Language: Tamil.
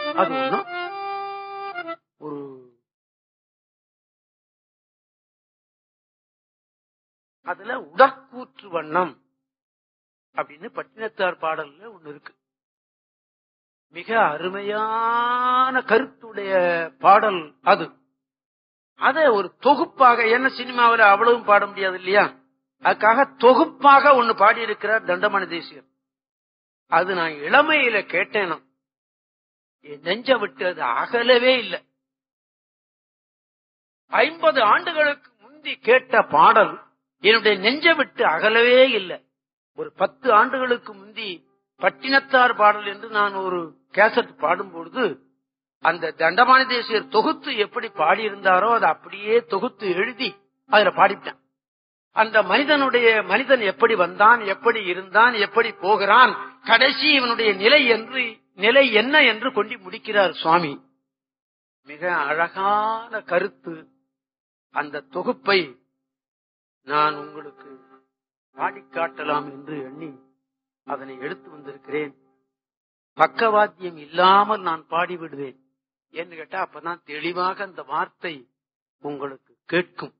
அது ஒண்ணும் ஒரு அதுல உடற்கூற்று வண்ணம் அப்படின்னு பட்டினத்தார் பாடல்ல ஒண்ணு இருக்கு மிக அருமையான கருத்துடைய பாடல் அது அத ஒரு தொகுப்பாக என்ன சினிமாவில் அவ்வளவும் பாட முடியாது இல்லையா அதுக்காக தொகுப்பாக ஒண்ணு பாடி இருக்கிறார் தண்டமணி தேசியர் அது நான் இளமையில கேட்டேனா என் நெஞ்ச விட்டு அது அகலவே இல்லை ஐம்பது ஆண்டுகளுக்கு முந்தி கேட்ட பாடல் என்னுடைய நெஞ்ச விட்டு அகலவே இல்லை ஒரு பத்து ஆண்டுகளுக்கு முந்தி பட்டினத்தார் பாடல் என்று நான் ஒரு கேசட் பாடும் பொழுது அந்த தண்டமானி தேசியர் தொகுத்து எப்படி பாடியிருந்தாரோ அதை அப்படியே தொகுத்து எழுதி அதுல பாடிவிட்டேன் அந்த மனிதனுடைய மனிதன் எப்படி வந்தான் எப்படி இருந்தான் எப்படி போகிறான் கடைசி இவனுடைய நிலை என்று நிலை என்ன என்று கொண்டு முடிக்கிறார் சுவாமி மிக அழகான கருத்து அந்த தொகுப்பை நான் உங்களுக்கு பாடிக் காட்டலாம் என்று எண்ணி அதனை எடுத்து வந்திருக்கிறேன் பக்கவாத்தியம் இல்லாமல் நான் பாடிவிடுவேன் என்று கேட்டா அப்பதான் தெளிவாக அந்த வார்த்தை உங்களுக்கு கேட்கும்